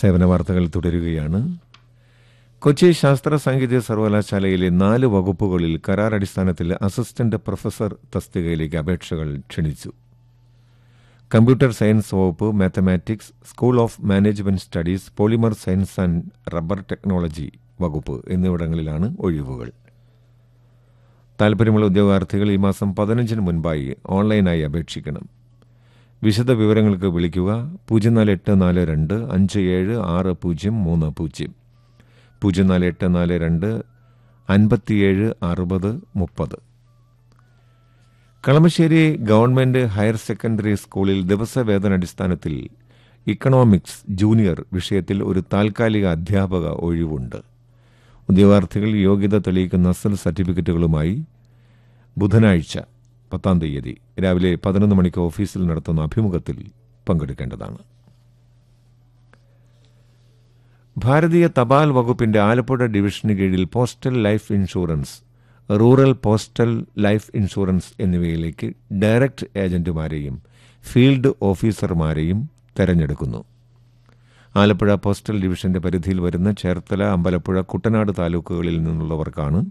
സേവന വാർത്തകൾ തുടരുകയാണ് കൊച്ചി ശാസ്ത്ര സാങ്കേതിക സർവകലാശാലയിലെ നാല് വകുപ്പുകളിൽ കരാർ അടിസ്ഥാനത്തിൽ അസിസ്റ്റന്റ് പ്രൊഫസർ തസ്തികയിലേക്ക് അപേക്ഷകൾ ക്ഷണിച്ചു കമ്പ്യൂട്ടർ സയൻസ് വകുപ്പ് mathematics school of management studies polymer science and rubber technology വകുപ്പ് എന്നിവിടങ്ങളിലാണ് ഒഴിവുകൾ താൽപ്പര്യമുള്ള ഉദ്യോഗാർത്ഥികൾ ഈ മാസം പതിനഞ്ചിന് മുൻപായി ഓൺലൈനായി അപേക്ഷിക്കണം വിശദ വിവരങ്ങൾക്ക് വിളിക്കുക പൂജ്യം നാല് എട്ട് നാല് രണ്ട് അഞ്ച് ഏഴ് ആറ് പൂജ്യം മൂന്ന് പൂജ്യം പൂജ്യം നാല് എട്ട് നാല് രണ്ട് അൻപത്തിയേഴ് അറുപത് മുപ്പത് കളമശ്ശേരി ഗവൺമെന്റ് ഹയർ സെക്കൻഡറി സ്കൂളിൽ ദിവസവേതനടിസ്ഥാനത്തിൽ ഇക്കണോമിക്സ് ജൂനിയർ വിഷയത്തിൽ ഒരു താൽക്കാലിക അധ്യാപക ഒഴിവുണ്ട് ഉദ്യോഗാർത്ഥികൾ യോഗ്യത തെളിയിക്കുന്ന അസൽ സർട്ടിഫിക്കറ്റുകളുമായി ബുധനാഴ്ച പത്താം തീയതി രാവിലെ പതിനൊന്ന് മണിക്ക് ഓഫീസിൽ നടത്തുന്ന അഭിമുഖത്തിൽ പങ്കെടുക്കേണ്ടതാണ് ഭാരതീയ തപാൽ വകുപ്പിന്റെ ആലപ്പുഴ ഡിവിഷന് കീഴിൽ postal life insurance rural postal life insurance എന്നിവയിലേക്ക് ഡയറക്ട് ഏജന്റുമാരെയും ഫീൽഡ് ഓഫീസർമാരെയും തെരഞ്ഞെടുക്കുന്നു ആലപ്പുഴ പോസ്റ്റൽ ഡിവിഷന്റെ പരിധിയിൽ വരുന്ന ചേർത്തല അമ്പലപ്പുഴ കുട്ടനാട് താലൂക്കുകളിൽ നിന്നുള്ളവർക്കാണ്